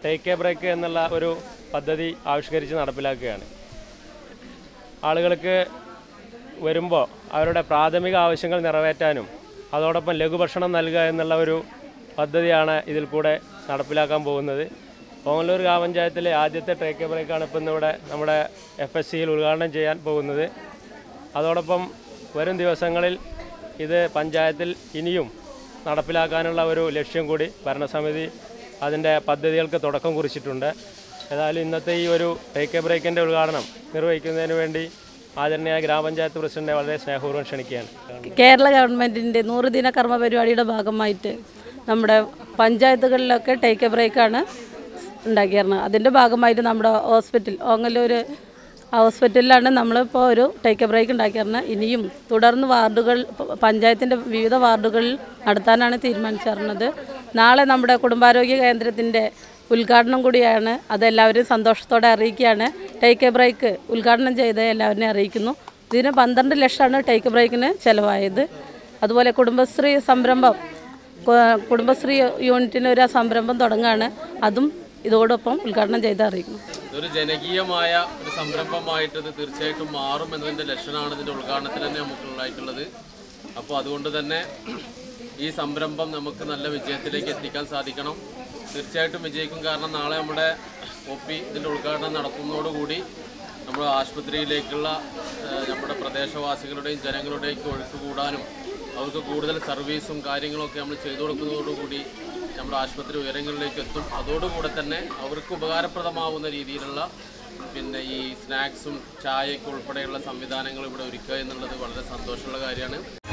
take A break എന്നുള്ള ഒരു പദ്ധതി ആവിഷ്കരിച്ച് നടപ്പിലാക്കുകയാണ് ആളുകൾക്ക് വരുമ്പോൾ അവരുടെ പ്രാഥമിക ആവശ്യങ്ങൾ നിറവേറ്റാനും അതോടൊപ്പം ലഘുഭക്ഷണം നൽകുക എന്നുള്ള ഒരു പദ്ധതിയാണ് ഇതിൽ കൂടെ നടപ്പിലാക്കാൻ പോകുന്നത് ഓങ്ങല്ലൂർ ഗ്രാമപഞ്ചായത്തിലെ ആദ്യത്തെ ടേക്ക് എ ബ്രേക്കാണ് ഇപ്പം ഇന്നിവിടെ നമ്മുടെ എഫ് എസ് സിയിൽ ഉദ്ഘാടനം ചെയ്യാൻ പോകുന്നത് അതോടൊപ്പം വരും ദിവസങ്ങളിൽ ഇത് പഞ്ചായത്തിൽ ഇനിയും നടപ്പിലാക്കാനുള്ള ഒരു ലക്ഷ്യം കൂടി ഭരണസമിതി അതിൻ്റെ പദ്ധതികൾക്ക് തുടക്കം കുറിച്ചിട്ടുണ്ട് ഏതായാലും ഇന്നത്തെ ഈ ഒരു ടേക്ക് എ ബ്രേക്കിൻ്റെ ഉദ്ഘാടനം നിർവഹിക്കുന്നതിന് വേണ്ടി ആദരണീയ ഗ്രാമപഞ്ചായത്ത് പ്രസിഡന്റിനെ വളരെ സ്നേഹപൂർവ്വം ക്ഷണിക്കുകയാണ് കേരള ഗവൺമെൻറ്റിൻ്റെ നൂറ് ദിന കർമ്മ പരിപാടിയുടെ ഭാഗമായിട്ട് നമ്മുടെ പഞ്ചായത്തുകളിലൊക്കെ ടേക്ക് എ ബ്രേക്കാണ് ഉണ്ടാക്കിയിരുന്നത് അതിൻ്റെ ഭാഗമായിട്ട് നമ്മുടെ ഹോസ്പിറ്റൽ ഓങ്ങല്ലൂർ ഹോസ്പിറ്റലിലാണ് നമ്മളിപ്പോൾ ഒരു ടേക്ക് എ ബ്രേക്ക് ഉണ്ടാക്കിയിരുന്നത് ഇനിയും തുടർന്ന് വാർഡുകൾ പ- പഞ്ചായത്തിൻ്റെ വിവിധ വാർഡുകളിൽ നടത്താനാണ് തീരുമാനിച്ചിരുന്നത് നാളെ നമ്മുടെ കുടുംബാരോഗ്യ കേന്ദ്രത്തിൻ്റെ ഉദ്ഘാടനം കൂടിയാണ് അതെല്ലാവരും സന്തോഷത്തോടെ അറിയിക്കുകയാണ് ടേക്ക് എ ബ്രേക്ക് ഉദ്ഘാടനം ചെയ്ത് എല്ലാവരെയും അറിയിക്കുന്നു ഇതിന് പന്ത്രണ്ട് ലക്ഷമാണ് ടേക്ക് ബ്രേക്കിന് ചിലവായത് അതുപോലെ കുടുംബശ്രീ സംരംഭം കു- കുടുംബശ്രീ യൂണിറ്റിന് ഒരു സംരംഭം തുടങ്ങുകയാണ് അതും ഇതോടൊപ്പം ഉദ്ഘാടനം ചെയ്ത് അറിയിക്കുന്നു ഇതൊരു ജനകീയമായ ഒരു സംരംഭമായിട്ട് ഇത് തീർച്ചയായിട്ടും മാറും എന്നതിൻ്റെ ലക്ഷണമാണ് ഇതിൻ്റെ ഉദ്ഘാടനത്തിൽ തന്നെ നമുക്കുള്ളതായിട്ടുള്ളത് അപ്പോൾ അതുകൊണ്ട് തന്നെ ഈ സംരംഭം നമുക്ക് നല്ല വിജയത്തിലേക്ക് എത്തിക്കാൻ സാധിക്കണം തീർച്ചയായിട്ടും വിജയിക്കും കാരണം നാളെ നമ്മുടെ ഒ പി ഇതിൻ്റെ ഉദ്ഘാടനം നടത്തുന്നതോടുകൂടി നമ്മുടെ ആശുപത്രിയിലേക്കുള്ള ഏഹ്, നമ്മുടെ പ്രദേശവാസികളുടെയും ജനങ്ങളുടെയും ഒഴുക്ക് കൂടാനും അവർക്ക് കൂടുതൽ സർവീസും കാര്യങ്ങളൊക്കെ നമ്മൾ ചെയ്തു കൊടുക്കുന്നതോടുകൂടി നമ്മുടെ ആശുപത്രി ഉയരങ്ങളിലേക്ക് എത്തും അതോടുകൂടെ തന്നെ അവർക്ക് ഉപകാരപ്രദമാവുന്ന രീതിയിലുള്ള പിന്നെ ഈ സ്നാക്സും ചായയ്ക്ക് ഉൾപ്പെടെയുള്ള സംവിധാനങ്ങൾ ഇവിടെ ഒരുക്കുക എന്നുള്ളത് വളരെ സന്തോഷമുള്ള കാര്യമാണ്